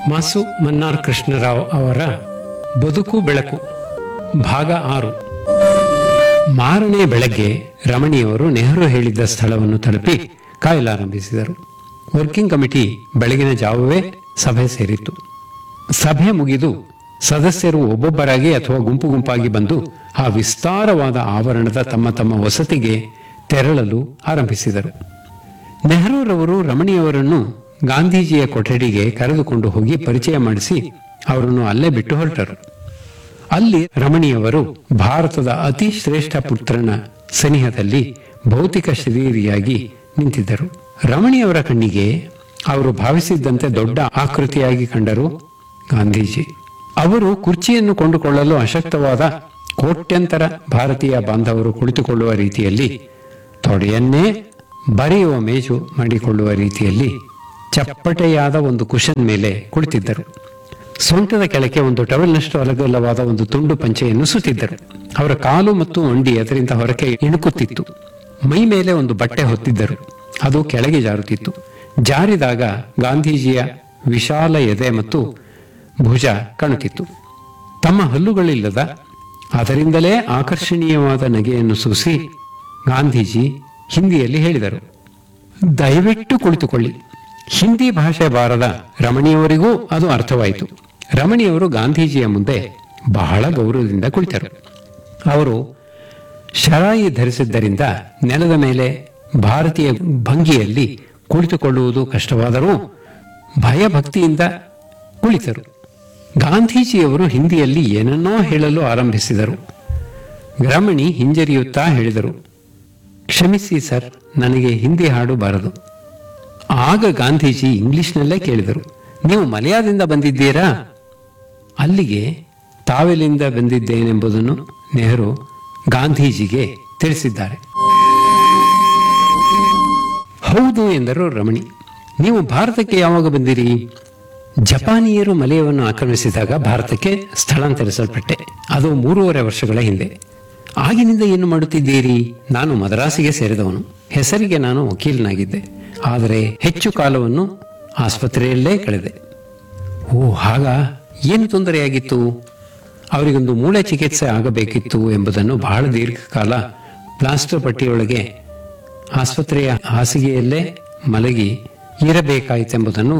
ಮಾಸು ಮನ್ನಾರ್ ಕೃಷ್ಣರಾವ್ ಅವರ ಬದುಕು ಬೆಳಕು ಭಾಗ ಆರು ಮಾರನೇ ಬೆಳಗ್ಗೆ ರಮಣಿಯವರು ನೆಹರು ಹೇಳಿದ್ದ ಸ್ಥಳವನ್ನು ತಲುಪಿ ಕಾಯಲಾರಂಭಿಸಿದರು ವರ್ಕಿಂಗ್ ಕಮಿಟಿ ಬೆಳಗಿನ ಜಾವವೇ ಸಭೆ ಸೇರಿತ್ತು ಸಭೆ ಮುಗಿದು ಸದಸ್ಯರು ಒಬ್ಬೊಬ್ಬರಾಗಿ ಅಥವಾ ಗುಂಪು ಗುಂಪಾಗಿ ಬಂದು ಆ ವಿಸ್ತಾರವಾದ ಆವರಣದ ತಮ್ಮ ತಮ್ಮ ವಸತಿಗೆ ತೆರಳಲು ಆರಂಭಿಸಿದರು ನೆಹರೂರವರು ರಮಣಿಯವರನ್ನು ಗಾಂಧೀಜಿಯ ಕೊಠಡಿಗೆ ಕರೆದುಕೊಂಡು ಹೋಗಿ ಪರಿಚಯ ಮಾಡಿಸಿ ಅವರನ್ನು ಅಲ್ಲೇ ಬಿಟ್ಟು ಹೊರಟರು ಅಲ್ಲಿ ರಮಣಿಯವರು ಭಾರತದ ಅತಿ ಶ್ರೇಷ್ಠ ಪುತ್ರನ ಸನಿಹದಲ್ಲಿ ಭೌತಿಕ ಶರೀರಿಯಾಗಿ ನಿಂತಿದ್ದರು ರಮಣಿಯವರ ಕಣ್ಣಿಗೆ ಅವರು ಭಾವಿಸಿದ್ದಂತೆ ದೊಡ್ಡ ಆಕೃತಿಯಾಗಿ ಕಂಡರು ಗಾಂಧೀಜಿ ಅವರು ಕುರ್ಚಿಯನ್ನು ಕೊಂಡುಕೊಳ್ಳಲು ಅಶಕ್ತವಾದ ಕೋಟ್ಯಂತರ ಭಾರತೀಯ ಬಾಂಧವರು ಕುಳಿತುಕೊಳ್ಳುವ ರೀತಿಯಲ್ಲಿ ತೊಡೆಯನ್ನೇ ಬರೆಯುವ ಮೇಜು ಮಾಡಿಕೊಳ್ಳುವ ರೀತಿಯಲ್ಲಿ ಚಪ್ಪಟೆಯಾದ ಒಂದು ಕುಶನ್ ಮೇಲೆ ಕುಳಿತಿದ್ದರು ಸೊಂಟದ ಕೆಳಗೆ ಒಂದು ಟವೆಲ್ನಷ್ಟು ಅಲಗಲ್ಲವಾದ ಒಂದು ತುಂಡು ಪಂಚೆಯನ್ನು ಸುತ್ತಿದ್ದರು ಅವರ ಕಾಲು ಮತ್ತು ಅಂಡಿ ಅದರಿಂದ ಹೊರಕ್ಕೆ ಇಣುಕುತ್ತಿತ್ತು ಮೈ ಮೇಲೆ ಒಂದು ಬಟ್ಟೆ ಹೊತ್ತಿದ್ದರು ಅದು ಕೆಳಗೆ ಜಾರುತ್ತಿತ್ತು ಜಾರಿದಾಗ ಗಾಂಧೀಜಿಯ ವಿಶಾಲ ಎದೆ ಮತ್ತು ಭುಜ ಕಾಣುತ್ತಿತ್ತು ತಮ್ಮ ಹಲ್ಲುಗಳಿಲ್ಲದ ಅದರಿಂದಲೇ ಆಕರ್ಷಣೀಯವಾದ ನಗೆಯನ್ನು ಸೂಸಿ ಗಾಂಧೀಜಿ ಹಿಂದಿಯಲ್ಲಿ ಹೇಳಿದರು ದಯವಿಟ್ಟು ಕುಳಿತುಕೊಳ್ಳಿ ಹಿಂದಿ ಭಾಷೆ ಬಾರದ ರಮಣಿಯವರಿಗೂ ಅದು ಅರ್ಥವಾಯಿತು ರಮಣಿಯವರು ಗಾಂಧೀಜಿಯ ಮುಂದೆ ಬಹಳ ಗೌರವದಿಂದ ಕುಳಿತರು ಅವರು ಶರಾಯಿ ಧರಿಸಿದ್ದರಿಂದ ನೆಲದ ಮೇಲೆ ಭಾರತೀಯ ಭಂಗಿಯಲ್ಲಿ ಕುಳಿತುಕೊಳ್ಳುವುದು ಕಷ್ಟವಾದರೂ ಭಯಭಕ್ತಿಯಿಂದ ಕುಳಿತರು ಗಾಂಧೀಜಿಯವರು ಹಿಂದಿಯಲ್ಲಿ ಏನನ್ನೋ ಹೇಳಲು ಆರಂಭಿಸಿದರು ರಮಣಿ ಹಿಂಜರಿಯುತ್ತಾ ಹೇಳಿದರು ಕ್ಷಮಿಸಿ ಸರ್ ನನಗೆ ಹಿಂದಿ ಹಾಡು ಬಾರದು ಆಗ ಗಾಂಧೀಜಿ ಇಂಗ್ಲಿಷ್ನಲ್ಲೇ ಕೇಳಿದರು ನೀವು ಮಲಯಾದಿಂದ ಬಂದಿದ್ದೀರಾ ಅಲ್ಲಿಗೆ ತಾವೆಲ್ಲಿಂದ ಬಂದಿದ್ದೇನೆಂಬುದನ್ನು ನೆಹರು ಗಾಂಧೀಜಿಗೆ ತಿಳಿಸಿದ್ದಾರೆ ಹೌದು ಎಂದರು ರಮಣಿ ನೀವು ಭಾರತಕ್ಕೆ ಯಾವಾಗ ಬಂದಿರಿ ಜಪಾನಿಯರು ಮಲಯವನ್ನು ಆಕ್ರಮಿಸಿದಾಗ ಭಾರತಕ್ಕೆ ಸ್ಥಳಾಂತರಿಸಲ್ಪಟ್ಟೆ ಅದು ಮೂರುವರೆ ವರ್ಷಗಳ ಹಿಂದೆ ಆಗಿನಿಂದ ಏನು ಮಾಡುತ್ತಿದ್ದೀರಿ ನಾನು ಮದ್ರಾಸಿಗೆ ಸೇರಿದವನು ಹೆಸರಿಗೆ ನಾನು ವಕೀಲನಾಗಿದ್ದೆ ಆದರೆ ಹೆಚ್ಚು ಕಾಲವನ್ನು ಆಸ್ಪತ್ರೆಯಲ್ಲೇ ಕಳೆದೆ ಓ ಹಾಗ ಏನು ತೊಂದರೆಯಾಗಿತ್ತು ಅವರಿಗೊಂದು ಮೂಳೆ ಚಿಕಿತ್ಸೆ ಆಗಬೇಕಿತ್ತು ಎಂಬುದನ್ನು ಬಹಳ ದೀರ್ಘಕಾಲ ಪ್ಲಾಸ್ಟರ್ ಪಟ್ಟಿಯೊಳಗೆ ಆಸ್ಪತ್ರೆಯ ಹಾಸಿಗೆಯಲ್ಲೇ ಮಲಗಿ ಇರಬೇಕಾಯಿತೆಂಬುದನ್ನು